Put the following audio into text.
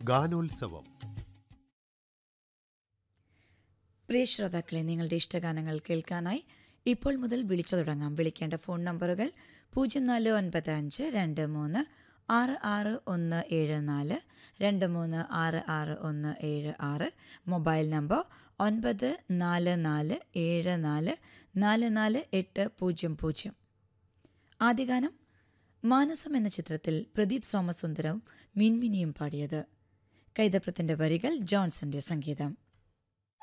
ഗാനോത്സവം പ്രിയ ശ്രോതാക്കളെ നിങ്ങളുടെ ഇഷ്ടഗാനങ്ങൾ കേൾക്കാനായി ഇപ്പോൾ മുതൽ വിളിച്ചു തുടങ്ങാം വിളിക്കേണ്ട ഫോൺ നമ്പറുകൾ പൂജ്യം നാല് ഒൻപത് അഞ്ച് രണ്ട് മൂന്ന് ആറ് ആറ് ഒന്ന് ഏഴ് നാല് രണ്ട് മൂന്ന് ആറ് ആറ് ഒന്ന് ഏഴ് ആറ് മൊബൈൽ നമ്പർ ഒൻപത് നാല് നാല് ഏഴ് നാല് നാല് നാല് എട്ട് പൂജ്യം പൂജ്യം ആദ്യ ഗാനം മാനസം എന്ന ചിത്രത്തിൽ പ്രദീപ് സോമസുന്ദരം മിൻമിനിയും പാടിയത് കൈതപ്രത്തിന്റെ വരികൾ ജോൺസന്റെ സംഗീതം